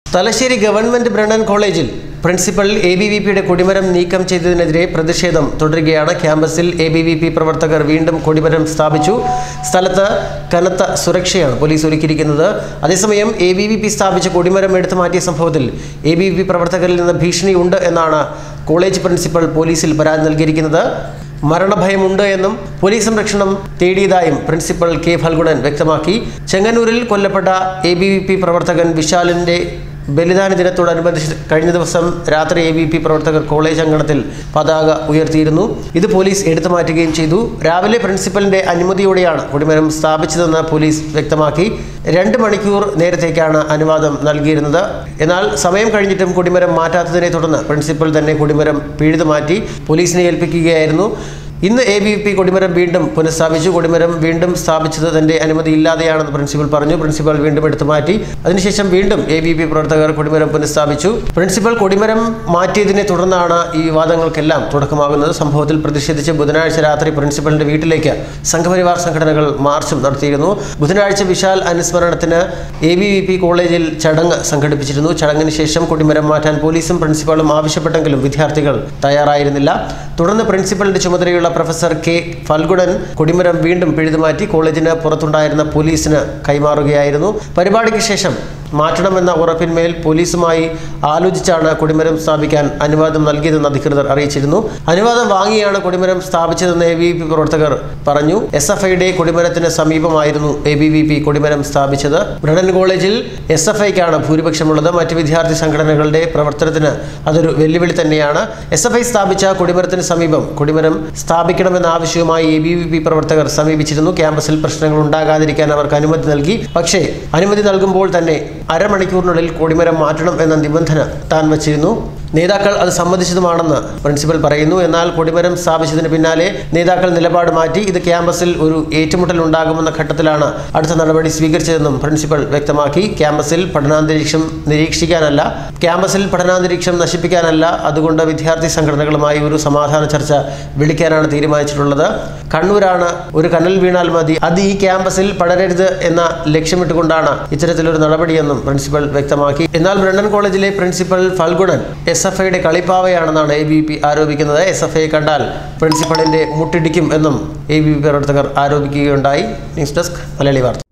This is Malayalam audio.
തലശ്ശേരി ഗവൺമെന്റ് ബ്രണ്ണൻ കോളേജിൽ പ്രിൻസിപ്പൽ എ ബി വി പിയുടെ കൊടിമരം നീക്കം ചെയ്തതിനെതിരെ പ്രതിഷേധം തുടരുകയാണ് ക്യാമ്പസിൽ എ ബി വി പി പ്രവർത്തകർ വീണ്ടും കൊടിമരം സ്ഥാപിച്ചു സ്ഥലത്ത് കനത്ത സുരക്ഷയാണ് പോലീസ് ഒരുക്കിയിരിക്കുന്നത് അതേസമയം എ ബി വി പി സ്ഥാപിച്ച കൊടിമരം എടുത്തു മാറ്റിയ സംഭവത്തിൽ എ ബി വി പി പ്രവർത്തകരിൽ നിന്ന് ഭീഷണിയുണ്ട് എന്നാണ് കോളേജ് പ്രിൻസിപ്പൽ പോലീസിൽ പരാതി നൽകിയിരിക്കുന്നത് മരണഭയമുണ്ട് എന്നും പോലീസ് സംരക്ഷണം തേടിയതായും പ്രിൻസിപ്പൽ കെ ഫൽഗുണൻ വ്യക്തമാക്കി ചെങ്ങന്നൂരിൽ കൊല്ലപ്പെട്ട എ ബി വി പി പ്രവർത്തകൻ വിശാലിന്റെ ബലിദാന ദിനത്തോടനുബന്ധിച്ച് കഴിഞ്ഞ ദിവസം രാത്രി എ ബി പി പ്രവർത്തകർ കോളേജ് അങ്കണത്തിൽ പതാക ഉയർത്തിയിരുന്നു ഇത് പോലീസ് എടുത്തു മാറ്റുകയും ചെയ്തു രാവിലെ പ്രിൻസിപ്പലിന്റെ അനുമതിയോടെയാണ് കൊടിമരം സ്ഥാപിച്ചതെന്ന് പോലീസ് വ്യക്തമാക്കി രണ്ട് മണിക്കൂർ നേരത്തേക്കാണ് അനുവാദം നൽകിയിരുന്നത് എന്നാൽ സമയം കഴിഞ്ഞിട്ടും കൊടിമരം മാറ്റാത്തതിനെ തുടർന്ന് പ്രിൻസിപ്പൽ തന്നെ കൊടിമരം പിഴുതു മാറ്റി പോലീസിനെ ഏൽപ്പിക്കുകയായിരുന്നു ഇന്ന് എ ബി പി കൊടിമരം വീണ്ടും പുനഃസ്ഥാപിച്ചു കൊടിമരം വീണ്ടും സ്ഥാപിച്ചത് തന്റെ അനുമതി ഇല്ലാതെയാണെന്ന് പ്രിൻസിപ്പൽ പറഞ്ഞു പ്രിൻസിപ്പൽ വീണ്ടും എടുത്തു മാറ്റി അതിനുശേഷം വീണ്ടും എ ബി പി പ്രവർത്തകർ കൊടിമരം പുനഃസ്ഥാപിച്ചു പ്രിൻസിപ്പൽ കൊടിമരം മാറ്റിയതിനെ തുടർന്നാണ് ഈ വിവാദങ്ങൾക്കെല്ലാം തുടക്കമാകുന്നത് സംഭവത്തിൽ പ്രതിഷേധിച്ച് ബുധനാഴ്ച രാത്രി പ്രിൻസിപ്പലിന്റെ വീട്ടിലേക്ക് സംഘപരിവാർ സംഘടനകൾ മാർച്ചും നടത്തിയിരുന്നു ബുധനാഴ്ച വിശാൽ അനുസ്മരണത്തിന് എ ബി വി പി കോളേജിൽ ചടങ്ങ് സംഘടിപ്പിച്ചിരുന്നു ചടങ്ങിന് ശേഷം കൊടിമരം മാറ്റാൻ പോലീസും പ്രിൻസിപ്പളും ആവശ്യപ്പെട്ടെങ്കിലും വിദ്യാർത്ഥികൾ തയ്യാറായിരുന്നില്ല തുടർന്ന് പ്രിൻസിപ്പലിന്റെ ചുമതലയുള്ള പ്രൊഫസർ കെ ഫൽഗുണൻ കൊടിമരം വീണ്ടും പിഴുതുമാറ്റി കോളേജിന് പുറത്തുണ്ടായിരുന്ന പോലീസിന് കൈമാറുകയായിരുന്നു പരിപാടിക്ക് ശേഷം മാറ്റണമെന്ന ഉറപ്പിന്മേൽ പോലീസുമായി ആലോചിച്ചാണ് കൊടിമരം സ്ഥാപിക്കാൻ അനുവാദം നൽകിയതെന്ന് അധികൃതർ അറിയിച്ചിരുന്നു അനുവാദം വാങ്ങിയാണ് കൊടിമരം സ്ഥാപിച്ചതെന്ന് എ ബി വി പി പ്രവർത്തകർ പറഞ്ഞു എസ് എഫ് ഐയുടെ കൊടിമരത്തിന് സമീപമായിരുന്നു എ ബി വി പി കൊടിമരം സ്ഥാപിച്ചത് ബ്രഡൻ കോളേജിൽ എസ് എഫ് ഐക്കാണ് ഭൂരിപക്ഷമുള്ളത് മറ്റ് വിദ്യാർത്ഥി സംഘടനകളുടെ പ്രവർത്തനത്തിന് അതൊരു വെല്ലുവിളി തന്നെയാണ് എസ് എഫ് ഐ സ്ഥാപിച്ച കൊടിമരത്തിന് സമീപം കൊടിമരം സ്ഥാപിക്കണമെന്ന ആവശ്യവുമായി എ ബി വി പി പ്രവർത്തകർ സമീപിച്ചിരുന്നു ക്യാമ്പസിൽ പ്രശ്നങ്ങൾ ഉണ്ടാകാതിരിക്കാൻ അവർക്ക് അനുമതി നൽകി പക്ഷേ അനുമതി നൽകുമ്പോൾ തന്നെ അരമണിക്കൂറിനുള്ളിൽ കൊടിമരം മാറ്റണം എന്ന നിബന്ധന താൻ വച്ചിരുന്നു നേതാക്കൾ അത് സമ്മതിച്ചതുമാണെന്ന് പ്രിൻസിപ്പൽ പറയുന്നു എന്നാൽ കൊടിമരം സ്ഥാപിച്ചതിന് പിന്നാലെ നേതാക്കൾ നിലപാട് മാറ്റി ഇത് ക്യാമ്പസിൽ ഒരു ഏറ്റുമുട്ടൽ ഉണ്ടാകുമെന്ന ഘട്ടത്തിലാണ് അടുത്ത നടപടി സ്വീകരിച്ചതെന്നും പ്രിൻസിപ്പൽ വ്യക്തമാക്കി ക്യാമ്പസിൽ പഠനാന്തരീക്ഷം നിരീക്ഷിക്കാനല്ല ക്യാമ്പസിൽ പഠനാന്തരീക്ഷം നശിപ്പിക്കാനല്ല അതുകൊണ്ട് വിദ്യാർത്ഥി സംഘടനകളുമായി ഒരു സമാധാന ചർച്ച വിളിക്കാനാണ് തീരുമാനിച്ചിട്ടുള്ളത് കണ്ണൂരാണ് ഒരു കനൽ വീണാൽ മതി അത് ഈ ക്യാമ്പസിൽ പടരരുത് എന്ന ലക്ഷ്യമിട്ടുകൊണ്ടാണ് ഇത്തരത്തിലൊരു നടപടിയെന്നും പ്രിൻസിപ്പൽ വ്യക്തമാക്കി എന്നാൽ ബ്രണ്ടൻ കോളേജിലെ പ്രിൻസിപ്പൽ ഫൽഗുണൻ എസ് എഫ് ഐയുടെ കളിപ്പാവയാണെന്നാണ് എ ബി പി ആരോപിക്കുന്നത് എസ് എഫ് ഐ കണ്ടാൽ പ്രിൻസിപ്പലിന്റെ മുട്ടിടിക്കും എന്നും എ ബി പി പ്രവർത്തകർ ആരോപിക്കുകയുണ്ടായി ന്യൂസ് ഡെസ്ക് മലയാളി വാർത്ത